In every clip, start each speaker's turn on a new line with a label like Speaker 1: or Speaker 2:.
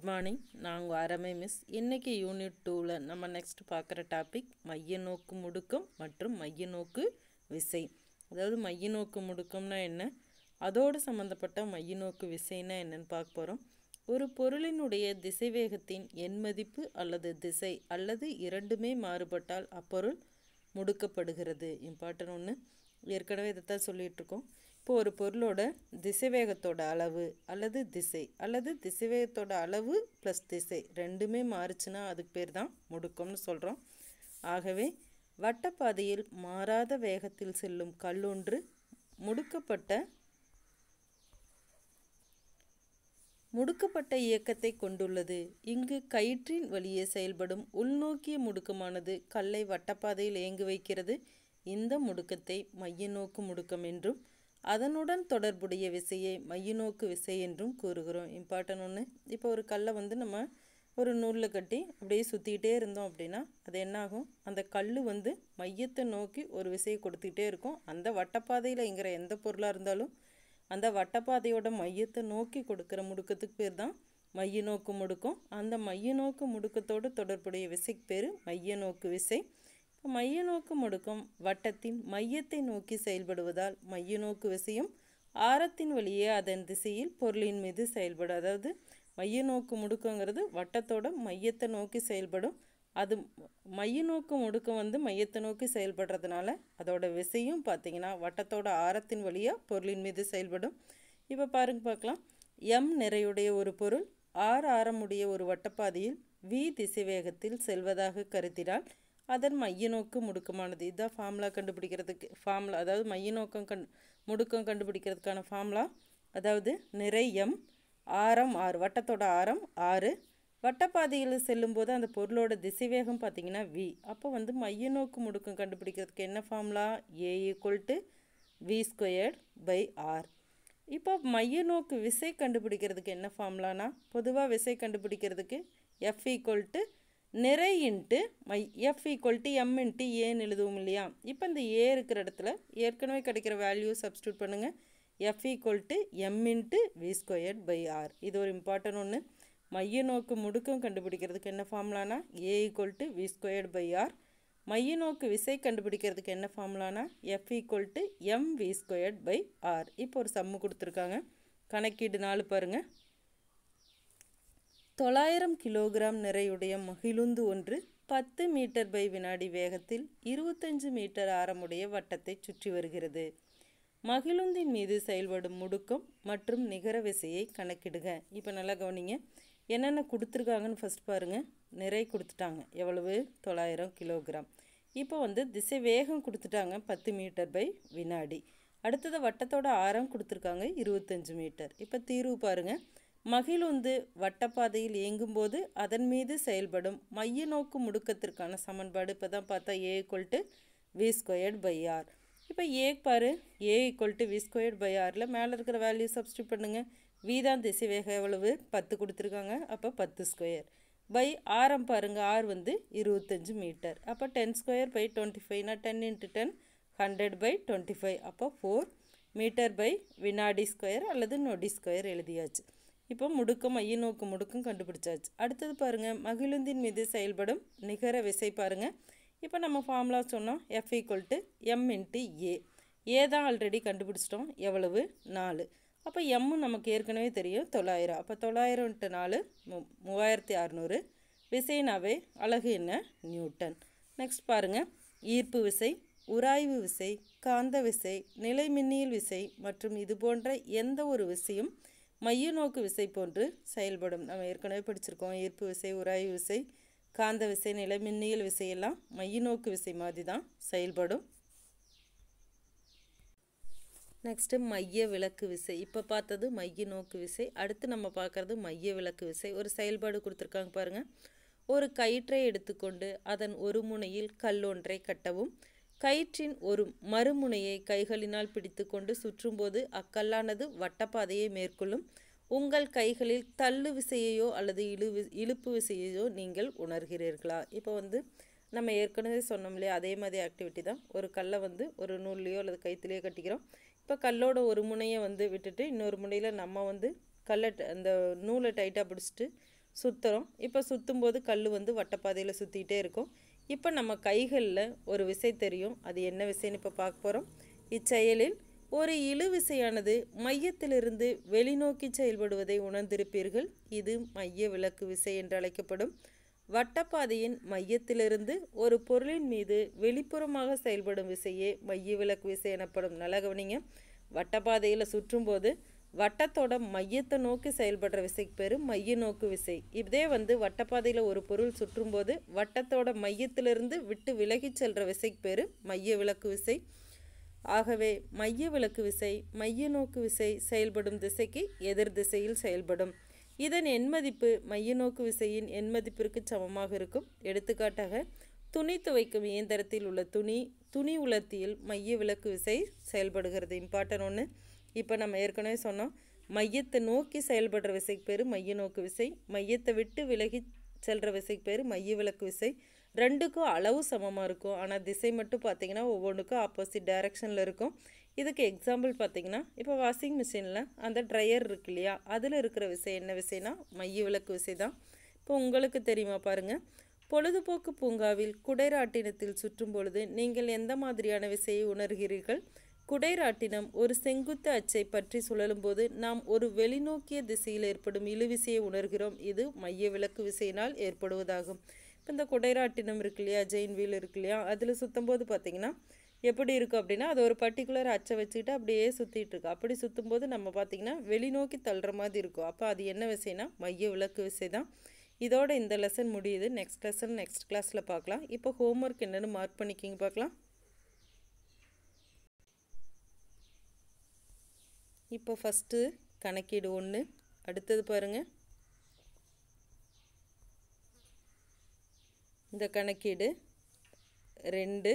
Speaker 1: good morning நான் உங்கள் அரமை miss இன்றைக்கி யூனிட் டூவில் நம்ம நெக்ஸ்ட் பார்க்குற டாபிக் மைய நோக்கு முடுக்கம் மற்றும் மைய நோக்கு விசை அதாவது மைய நோக்கு முடுக்கம்னா என்ன அதோடு சம்மந்தப்பட்ட மைய நோக்கு விசைனா என்னன்னு பார்க்க போகிறோம் ஒரு பொருளினுடைய திசைவேகத்தின் எண் மதிப்பு அல்லது திசை அல்லது இரண்டுமே மாறுபட்டால் அப்பொருள் முடுக்கப்படுகிறது இம்பார்ட்டன் ஒன்று ஏற்கனவே இதைத்தான் சொல்லிட்டு இருக்கோம் இப்போ ஒரு பொருளோட திசைவேகத்தோட அளவு அல்லது திசை அல்லது திசைவேகத்தோட அளவு ப்ளஸ் திசை ரெண்டுமே மாறுச்சுன்னா அதுக்கு பேர் தான் முடுக்கம்னு சொல்கிறோம் ஆகவே வட்டப்பாதையில் மாறாத வேகத்தில் செல்லும் கல்லொன்று முடுக்கப்பட்ட முடுக்கப்பட்ட இயக்கத்தை கொண்டுள்ளது இங்கு கயிற்றின் வழியே செயல்படும் உள்நோக்கிய முடுக்கமானது கல்லை வட்டப்பாதையில் இயங்க வைக்கிறது இந்த முடுக்கத்தை மைய நோக்கு முடுக்கம் என்றும் அதனுடன் தொடர்புடைய விசையை மைய நோக்கு விசை என்றும் கூறுகிறோம் இம்பார்ட்டன் ஒன்று இப்போ ஒரு கல்லை வந்து நம்ம ஒரு நூலில் கட்டி அப்படியே சுற்றிக்கிட்டே இருந்தோம் அப்படின்னா அது என்னாகும் அந்த கல் வந்து மையத்தை நோக்கி ஒரு விசையை கொடுத்துக்கிட்டே இருக்கும் அந்த வட்டப்பாதையில் இங்கிற எந்த பொருளாக இருந்தாலும் அந்த வட்டப்பாதையோட மையத்தை நோக்கி கொடுக்குற முடுக்கத்துக்கு பேர் தான் மைய நோக்கு முடுக்கம் அந்த மைய நோக்கு முடுக்கத்தோடு தொடர்புடைய விசைக்கு பேர் மைய நோக்கு விசை இப்போ மைய நோக்கு முடுக்கம் வட்டத்தின் மையத்தை நோக்கி செயல்படுவதால் மைய நோக்கு விசையும் ஆரத்தின் வழியே அதன் திசையில் பொருளின் மீது செயல்படும் அதாவது மைய நோக்கு முடுக்கங்கிறது வட்டத்தோட மையத்தை நோக்கி செயல்படும் அது மைய நோக்கு முடுக்கம் வந்து மையத்தை நோக்கி செயல்படுறதுனால அதோட விசையும் பார்த்தீங்கன்னா வட்டத்தோட ஆரத்தின் வழியாக பொருளின் மீது செயல்படும் இப்போ பாருங்க பார்க்கலாம் எம் நிறையுடைய ஒரு பொருள் ஆர் ஆரமுடைய ஒரு வட்டப்பாதையில் வி திசைவேகத்தில் செல்வதாக கருத்தினால் அதன் மைய நோக்கு முடுக்கமானது இதுதான் ஃபார்முலா கண்டுபிடிக்கிறதுக்கு ஃபார்முலா அதாவது மைய நோக்கம் கண் முடுக்கம் கண்டுபிடிக்கிறதுக்கான ஃபார்முலா அதாவது நிறை எம் ஆரம் ஆறு வட்டத்தோட ஆரம் ஆறு வட்டப்பாதையில் செல்லும்போது அந்த பொருளோட திசைவேகம் பார்த்தீங்கன்னா வி அப்போ வந்து மைய நோக்கு முடுக்கம் கண்டுபிடிக்கிறதுக்கு என்ன formula A equal to V squared by R இப்போ மைய நோக்கு விசை கண்டுபிடிக்கிறதுக்கு என்ன ஃபார்முலானா பொதுவாக விசை கண்டுபிடிக்கிறதுக்கு எஃப் ஈக்குவல் டு நிறை இன்ட்டு மை F equal to M into ஏன்னு எழுதுவோம் இல்லையா இப்போ இந்த ஏ இருக்கிற இடத்துல ஏற்கனவே கிடைக்கிற வேல்யூ சப்ஸ்டியூட் பண்ணுங்கள் F equal to M into V squared by R இது ஒரு இம்பார்ட்டன் ஒன்று மைய நோக்கு முடுக்கம் கண்டுபிடிக்கிறதுக்கு என்ன ஃபார்முலானா A equal to V squared by R மைய நோக்கு விசை கண்டுபிடிக்கிறதுக்கு என்ன ஃபார்முலானா F equal to M V squared by R இப்போ ஒரு சம்மு கொடுத்துருக்காங்க கணக்கீடு நாலு பாருங்கள் தொள்ளாயிரம் கிலோகிராம் நிறையுடைய மகிழுந்து ஒன்று பத்து மீட்டர் பை வினாடி வேகத்தில் இருபத்தஞ்சு மீட்டர் ஆரமுடைய வட்டத்தை சுற்றி வருகிறது மகிழுந்தின் மீது செயல்படும் முடுக்கம் மற்றும் நிகர விசையை கணக்கிடுக இப்போ நல்லா கவனிங்க என்னென்ன கொடுத்துருக்காங்கன்னு ஃபஸ்ட் பாருங்கள் நிறை கொடுத்துட்டாங்க எவ்வளவு தொள்ளாயிரம் கிலோகிராம் இப்போ வந்து திசை வேகம் கொடுத்துட்டாங்க பத்து மீட்டர் பை வினாடி அடுத்தது வட்டத்தோட ஆரம் கொடுத்துருக்காங்க இருபத்தஞ்சு மீட்டர் இப்போ தீர்வு பாருங்கள் மகிழுந்து வட்டப்பாதையில் இயங்கும்போது அதன் மீது செயல்படும் மைய நோக்கு முடுக்கத்திற்கான சமன்பாடு இப்போ தான் பார்த்தா A equal to V squared by R இப்போ ஏ பாரு A equal to V squared by ஆரில் மேலே இருக்கிற வேல்யூ சப்ஸ்டியூட் பண்ணுங்கள் வி தான் திசை வேகம் எவ்வளவு பத்து கொடுத்துருக்காங்க அப்போ பத்து ஸ்கொயர் பை ஆரம் பாருங்கள் ஆர் வந்து இருபத்தஞ்சு மீட்டர் அப்போ டென் ஸ்கொயர் பை டுவெண்ட்டி ஃபைவ்னா ten into ten hundred by twenty five அப்போ ஃபோர் மீட்டர் பை வினாடி ஸ்கொயர் அல்லது நொடி ஸ்கொயர் எழுதியாச்சு இப்போ முடுக்கம் மைய நோக்கு முடுக்கம் கண்டுபிடிச்சாச்சு அடுத்தது பாருங்கள் மகிழுந்தின் மீது செயல்படும் நிகர விசை பாருங்கள் இப்போ நம்ம ஃபார்முலா சொன்னோம் F equal to M into A A தான் ஆல்ரெடி கண்டுபிடிச்சிட்டோம் எவ்வளவு நாலு அப்போ எம்மு நமக்கு ஏற்கனவே தெரியும் தொள்ளாயிரம் அப்போ தொள்ளாயிரம் இன்ட்டு நாலு மு மூவாயிரத்தி அறநூறு விசைனாவே அழகு என்ன நியூட்டன் நெக்ஸ்ட் பாருங்கள் ஈர்ப்பு விசை உராய்வு விசை காந்த விசை நிலை மின்னியல் விசை மற்றும் இது போன்ற எந்த ஒரு விசையும் மைய நோக்கு விசை போன்று செயல்படும் நம்ம ஏற்கனவே படிச்சிருக்கோம் ஈர்ப்பு விசை உராய்வு விசை காந்த விசை நிலமின்னியல் விசையெல்லாம் மைய நோக்கு விசை மாதிரி தான் செயல்படும் நெக்ஸ்ட்டு மைய விளக்கு விசை இப்போ பார்த்தது மைய நோக்கு விசை அடுத்து நம்ம பார்க்குறது மைய விளக்கு விசை ஒரு செயல்பாடு கொடுத்துருக்காங்க பாருங்கள் ஒரு கயிற்றை எடுத்துக்கொண்டு அதன் ஒரு முனையில் கல்லொன்றை கட்டவும் கயிற்றின் ஒரு மறுமுனையை கைகளினால் பிடித்துக்கொண்டு சுற்றும்போது அக்கல்லானது வட்டப்பாதையை மேற்கொள்ளும் உங்கள் கைகளில் தள்ளு விசையையோ அல்லது இழு இழுப்பு விசையையோ நீங்கள் உணர்கிறீர்களா இப்போ வந்து நம்ம ஏற்கனவே சொன்னோம் இல்லையா அதே மாதிரி ஆக்டிவிட்டி தான் ஒரு கல்லை வந்து ஒரு நூல்லையோ அல்லது கைத்துலேயோ கட்டிக்கிறோம் இப்போ கல்லோட ஒரு முனையை வந்து விட்டுட்டு இன்னொரு முனையில் நம்ம வந்து கல்லை அந்த நூலை டைட்டாக பிடிச்சிட்டு சுற்றுறோம் இப்போ சுற்றும் போது கல் வந்து வட்டப்பாதையில் சுற்றிக்கிட்டே இருக்கும் இப்போ நம்ம கைகளில் ஒரு விசை தெரியும் அது என்ன விசைன்னு இப்போ பார்க்க போகிறோம் இச்செயலில் ஒரு இழு விசையானது மையத்திலிருந்து வெளிநோக்கி செயல்படுவதை உணர்ந்திருப்பீர்கள் இது மைய விலக்கு விசை என்று அழைக்கப்படும் வட்டப்பாதையின் மையத்திலிருந்து ஒரு பொருளின் மீது வெளிப்புறமாக செயல்படும் விசையே மைய விலக்கு விசை எனப்படும் நல்ல கவனிங்க வட்டப்பாதையில் சுற்றும்போது வட்டத்தோட மையத்தை நோக்கி செயல்படுற விசைக்கு பேர் மைய நோக்கு விசை இதே வந்து வட்டப்பாதையில் ஒரு பொருள் சுற்றும்போது வட்டத்தோட மையத்திலிருந்து விட்டு விலகிச் செல்கிற விசைக்கு பேர் மைய விலக்கு விசை ஆகவே மைய விலக்கு விசை மைய நோக்கு விசை செயல்படும் திசைக்கு எதிர் திசையில் செயல்படும் இதன் எண்மதிப்பு மைய நோக்கு விசையின் எண்மதிப்பிற்கு சமமாக இருக்கும் எடுத்துக்காட்டாக துணி துவைக்கும் இயந்திரத்தில் உள்ள துணி துணி உலர்த்தியில் மைய விலக்கு விசை செயல்படுகிறது இம்பார்ட்டன் ஒன்று இப்போ நம்ம ஏற்கனவே சொன்னோம் மையத்தை நோக்கி செயல்படுற விசைக்கு பேர் மைய நோக்கு விசை மையத்தை விட்டு விலகி செல்கிற விசைக்கு பேர் மைய விலக்கு விசை ரெண்டுக்கும் அளவு சமமாக இருக்கும் ஆனால் திசை மட்டும் பார்த்திங்கன்னா ஒவ்வொன்றுக்கும் ஆப்போசிட் டைரக்ஷனில் இருக்கும் இதுக்கு எக்ஸாம்பிள் பார்த்திங்கன்னா இப்போ வாஷிங் மிஷினில் அந்த ட்ரையர் இருக்கு இல்லையா அதில் இருக்கிற விசை என்ன விசைனா மைய விலக்கு விசை தான் இப்போ உங்களுக்கு தெரியுமா பாருங்கள் பொழுதுபோக்கு பூங்காவில் குடைராட்டினத்தில் சுற்றும் பொழுது நீங்கள் எந்த மாதிரியான விசையை உணர்கிறீர்கள் குடைராட்டினம் ஒரு செங்குத்து அச்சை பற்றி சுழலும் போது நாம் ஒரு வெளிநோக்கிய திசையில் ஏற்படும் இழுவிசையை உணர்கிறோம் இது மைய விலக்கு விசையினால் ஏற்படுவதாகும் இப்போ இந்த குடைராட்டினம் இருக்கு இல்லையா ஜெயின் வீல் இருக்கு இல்லையா அதில் சுற்றும் போது பார்த்தீங்கன்னா எப்படி இருக்கும் அப்படின்னா அது ஒரு பர்டிகுலர் அச்சை வச்சுக்கிட்டு அப்படியே சுற்றிட்டு இருக்கு அப்படி சுற்றும் போது நம்ம பார்த்திங்கன்னா வெளிநோக்கி தள்ளுற மாதிரி இருக்கும் அப்போ அது என்ன விசைனா மைய விலக்கு விசை தான் இதோட இந்த லெசன் முடியுது நெக்ஸ்ட் லெசன் நெக்ஸ்ட் கிளாஸில் பார்க்கலாம் இப்போ ஹோம்ஒர்க் என்னென்னு மார்க் பண்ணிக்கிங்க பார்க்கலாம் இப்போ ஃபஸ்ட்டு கணக்கீடு ஒன்று அடுத்தது பாருங்கள் இந்த கணக்கீடு ரெண்டு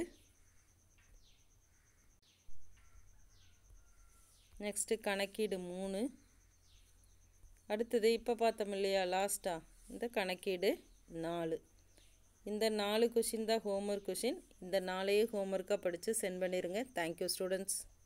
Speaker 1: நெக்ஸ்ட்டு கணக்கீடு மூணு அடுத்தது இப்போ பார்த்தோம் இல்லையா லாஸ்ட்டாக இந்த கணக்கீடு நாலு இந்த நாலு கொஷின் தான் ஹோம்ஒர்க் கொஷின் இந்த நாளையே ஹோம்ஒர்க்காக படித்து சென்ட் பண்ணிடுங்க தேங்க்யூ ஸ்டூடெண்ட்ஸ்